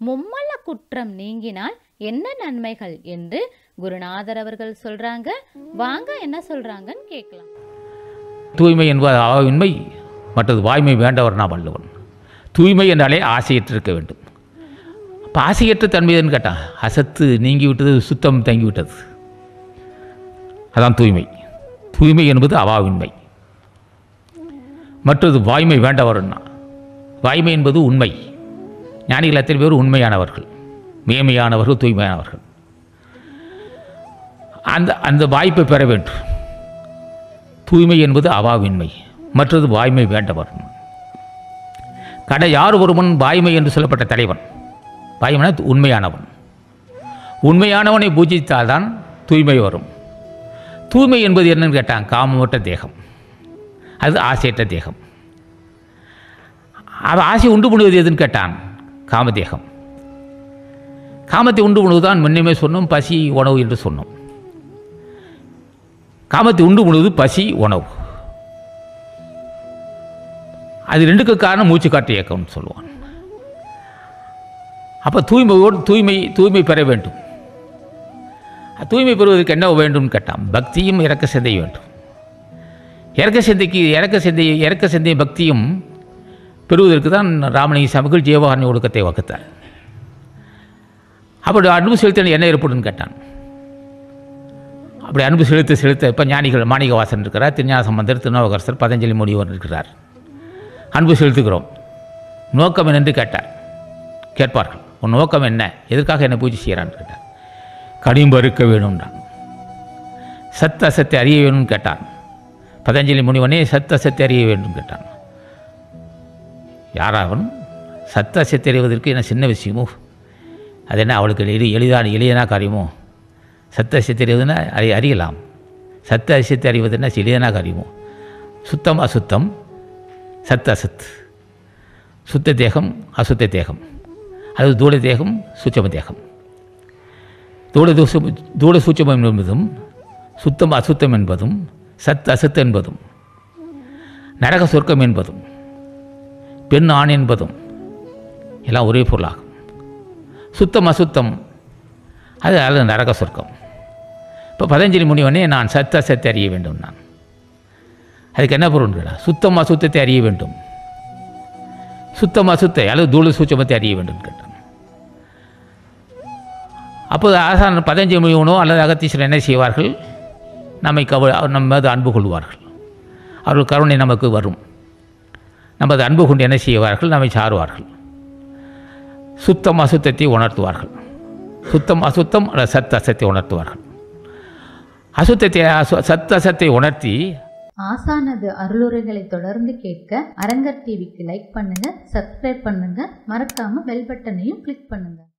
மும்மல குற்றம் நீங்கினால் என்ன நன்மைகள் என்று குருநாதர் அவர்கள் சொல்றாங்க வாங்க என்ன சொல்றாங்கன்னு கேட்கலாம் தூய்மை என்பது அவாவின்மை மற்றது வாய்மை வேண்டவர் நான் வள்ளுவன் தூய்மை என்றாலே ஆசையற்றிருக்க வேண்டும் அப்போ ஆசையற்ற தன்மைன்னு கேட்டான் அசத்து நீங்கி விட்டது சுத்தம் தங்கி விட்டது அதான் தூய்மை தூய்மை என்பது அவாவின்மை மற்றது வாய்மை வேண்டவர்னா வாய்மை என்பது உண்மை ஞானிகள் அத்தனை பேர் உண்மையானவர்கள் மேமையானவர்கள் தூய்மையானவர்கள் அந்த அந்த வாய்ப்பை பெற வேண்டும் தூய்மை என்பது அவாவின்மை மற்றது வாய்மை வேண்டவர் கடை யார் ஒருவன் வாய்மை என்று சொல்லப்பட்ட தலைவன் வாய்மைனா உண்மையானவன் உண்மையானவனை பூஜித்தால்தான் தூய்மை வரும் தூய்மை என்பது என்னன்னு கேட்டான் காமமற்ற தேகம் அது ஆசையற்ற தேகம் அவன் ஆசை உண்டு பண்ணுவது எதுன்னு கேட்டான் காமதேகம் காமத்தை உண்டு பண்ணுவதுதான் முன்னமே சொன்னோம் பசி உணவு என்று சொன்னோம் காமத்தை உண்டு பண்ணுவது பசி உணவு அது ரெண்டுக்கு காரணம் மூச்சு காட்டு இயக்கம்னு சொல்லுவான் அப்போ தூய்மையோடு தூய்மை தூய்மை பெற வேண்டும் தூய்மை பெறுவதற்கு என்ன வேண்டும்னு கேட்டான் பக்தியும் இறக்க சிந்தை வேண்டும் இறக்க சிந்தைக்கு இறக்க சிந்தை இறக்க சிந்தை பக்தியும் பெறுவதற்கு தான் ராமலிங்க சாமிகள் ஜீவகாரணி ஒழுக்கத்தை வகுத்தார் அப்படி அன்பு செலுத்த என்ன ஏற்படும்னு கேட்டான் அப்படி அன்பு செலுத்த செலுத்த இப்போ ஞானிகள் மாணிகவாசன் இருக்கிறார் திருஞான சம்பந்தர் திருநாவுக்கரசர் பதஞ்சலி முனிவர் இருக்கிறார் அன்பு செலுத்துகிறோம் நோக்கம் என்னென்று கேட்டார் கேட்பார்கள் உன் நோக்கம் என்ன எதற்காக என்னை பூஜை செய்கிறான்னு கேட்டார் கடிம்பு அறுக்க வேணும்ன்றான் சத் அசத்தை அறிய வேணும்னு கேட்டான் பதஞ்சலி முனிவனே சத் அசத்தை அறிய வேண்டும் கேட்டான் யாராவன் சத் அசத்தை அறிவதற்கு என்ன சின்ன விஷயமோ அது என்ன அவளுக்கு எளி எளிதான எளிதான காரியமோ சத்த அரிசத்தை அறிவதுன்னா அறி அறியலாம் சத்த அரிசத்தை அறிவது என்ன எளிதான காரியமோ சுத்தம் அசுத்தம் சத் அசத் சுத்த தேகம் அசுத்த தேகம் அது தூள தேகம் சூட்சம தேகம் தூள தூசம் தூள சூட்சமம் என்பதும் சுத்தம் அசுத்தம் என்பதும் சத் அசத் என்பதும் நரக சொர்க்கம் என்பதும் பெண் ஆண் என்பதும் எல்லாம் ஒரே பொருளாகும் சுத்தம் அசுத்தம் அது அது நரக சொர்க்கம் இப்போ பதஞ்சலி முனிவனே நான் சத்த சத்தை அறிய வேண்டும் நான் அதுக்கு என்ன பொருள் கேட்டா சுத்தம் அசுத்தத்தை அறிய வேண்டும் சுத்தம் அசுத்தை அல்லது தூள சூட்சமத்தை அறிய வேண்டும் கேட்டான் அப்போது ஆசான் பதஞ்சலி முனிவனோ அல்லது அகத்தீஸ்வரன் என்ன செய்வார்கள் நம்மை கவ நம்ம மீது அன்பு கொள்வார்கள் அவர்கள் கருணை நமக்கு வரும் நமது அன்பு கொண்டு என்ன செய்வார்கள் நம்மை சாருவார்கள் சுத்தம் அசுத்தத்தை உணர்த்துவார்கள் சுத்தம் அசுத்தம் அல்லது சத் அசத்தை உணர்த்துவார்கள் அசுத்தத்தை அசு சத் அசத்தை உணர்த்தி ஆசானது அருளுரைகளை தொடர்ந்து கேட்க அரங்கர் டிவிக்கு லைக் பண்ணுங்க சப்ஸ்கிரைப் பண்ணுங்க மறக்காம பெல் பட்டனையும் கிளிக் பண்ணுங்க